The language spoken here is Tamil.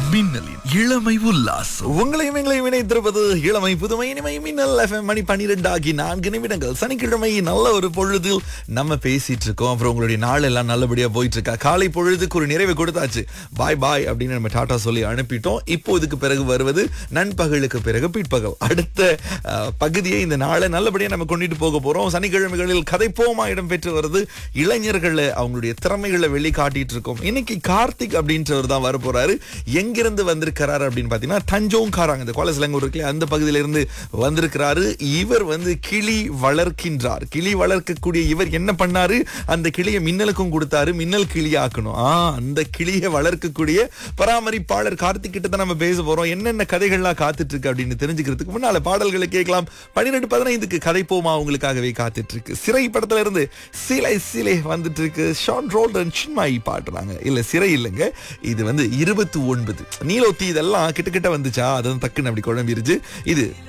மின்னலின் இளமை உல்லாசம் உங்களையும் எங்களையும் இணைத்திருப்பது இளமை புதுமை இனிமை மின்னல் எஃப்எம் மணி பன்னிரெண்டு ஆகி நான்கு நிமிடங்கள் சனிக்கிழமை நல்ல ஒரு பொழுதில் நம்ம பேசிட்டு இருக்கோம் அப்புறம் உங்களுடைய நாள் எல்லாம் நல்லபடியா போயிட்டு இருக்கா காலை பொழுதுக்கு ஒரு நிறைவை கொடுத்தாச்சு பாய் பாய் அப்படின்னு நம்ம டாடா சொல்லி அனுப்பிட்டோம் இப்போ இதுக்கு பிறகு வருவது நண்பகலுக்கு பிறகு பிற்பகல் அடுத்த அஹ், பகுதியை இந்த நாளை நல்லபடியா நம்ம கொண்டுட்டு போக போறோம் சனிக்கிழமைகளில் கதைப்போமா இடம் பெற்று வருது இளைஞர்களை அவங்களுடைய திறமைகளை வெளிக்காட்டிட்டு இருக்கோம் இன்னைக்கு கார்த்திக் அப்படின்றவர் தான் வர போறாரு எங்கிருந்து வந்திருக்கிறாரு அப்படின்னு பாத்தீங்கன்னா தஞ்சோங்காராங்க இந்த கோலசிலங்கூர் இருக்குல்ல அந்த பகுதியில இருந்து வந்திருக்கிறாரு இவர் வந்து கிளி வளர்க்கின்றார் கிளி வளர்க்கக்கூடிய இவர் என்ன பண்ணாரு அந்த கிளியை மின்னலுக்கும் கொடுத்தாரு மின்னல் கிளி ஆக்கணும் ஆ அந்த கிளியை வளர்க்கக்கூடிய பராமரிப்பாளர் கார்த்திக் கிட்ட தான் நம்ம பேச போறோம் என்னென்ன கதைகள்லாம் காத்துட்டு இருக்கு அப்படின்னு தெரிஞ்சுக்கிறதுக்கு முன்னால பாடல்களை கேட்கலாம் பன்னிரெண்டு பதினைந்துக்கு கதை போமா உங்களுக்காகவே காத்துட்டு இருக்கு சிறை படத்துல இருந்து சிலை சிலை வந்துட்டு இருக்கு ஷான் ரோல்டன் சின்மாயி பாடுறாங்க இல்ல சிறை இல்லைங்க இது வந்து இருபத்தி ஒன்பது நீலோத்தி இதெல்லாம் கிட்ட கிட்ட வந்துச்சா அதான் டக்குன்னு அப்படி குழம்பிருச்சு இது